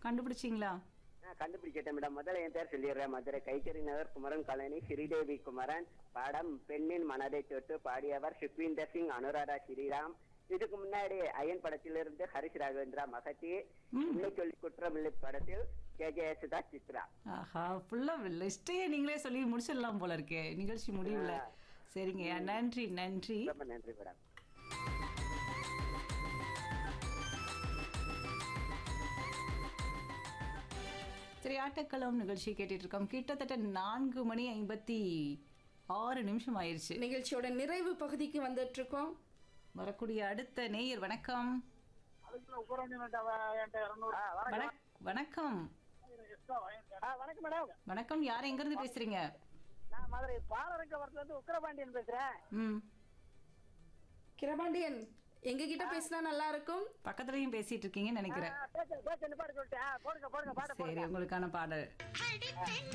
கண்டுபிடிச்சிங்களா நான் கண்டுபிடிச்சிட்டேன் மேடம் முதல்ல என் பேர் சொல்லிடுறேன் மதுரை கைத்தறி நகர் குமரன் காலனி ஸ்ரீதேவி குமரன் படம் பெண்ணின் மனதை தொட்டு பாடியவர் சுக்வீந்தர் சிங் அனுராதா ஸ்ரீராம் இதுக்கு முன்னாடி அயன் படத்திலிருந்து ஹரிஷ் ராகவேந்திரா மகத்தி உண்மை சொல்லி குற்றமில்லை படத்தில் கே ஜே யேசுதாஸ் சித்ரா ஆஹா ஃபுல்லா லிஸ்டே நீங்களே சொல்லி முடிச்சிடலாம் போல இருக்கே நிகழ்ச்சி முடியல சரிங்க நன்றி நன்றி ரொம்ப நன்றி மேடம் சரி ஆட்டக்களம் நிகழ்ச்சி கேட்டுட்டு இருக்கோம் கிட்டத்தட்ட நான்கு மணி ஐம்பத்தி ஆறு நிமிஷம் ஆயிருச்சு நிகழ்ச்சியோட நிறைவு பகுதிக்கு வந்துட்டு இருக்கோம் வரக்கூடிய அடுத்த நேயர் வணக்கம் வணக்- வணக்கம் வணக்கம் மேடம் வணக்கம் யார் எங்க இருந்து பேசுறீங்க நான் மதுரை பாலரங்க வரத்துல இருந்து உக்கரபாண்டியன் பேசுறேன் ம் கிரபாண்டியன் எங்க கிட்ட பேசினா நல்லா இருக்கும் பக்கத்துலயும் பேசிட்டு இருக்கீங்கன்னு நினைக்கிறேன் பேச பேச பாட்டு சொல்லிட்டேன் போடுங்க போடுங்க பாட்டு சரி உங்களுக்கான பாடல்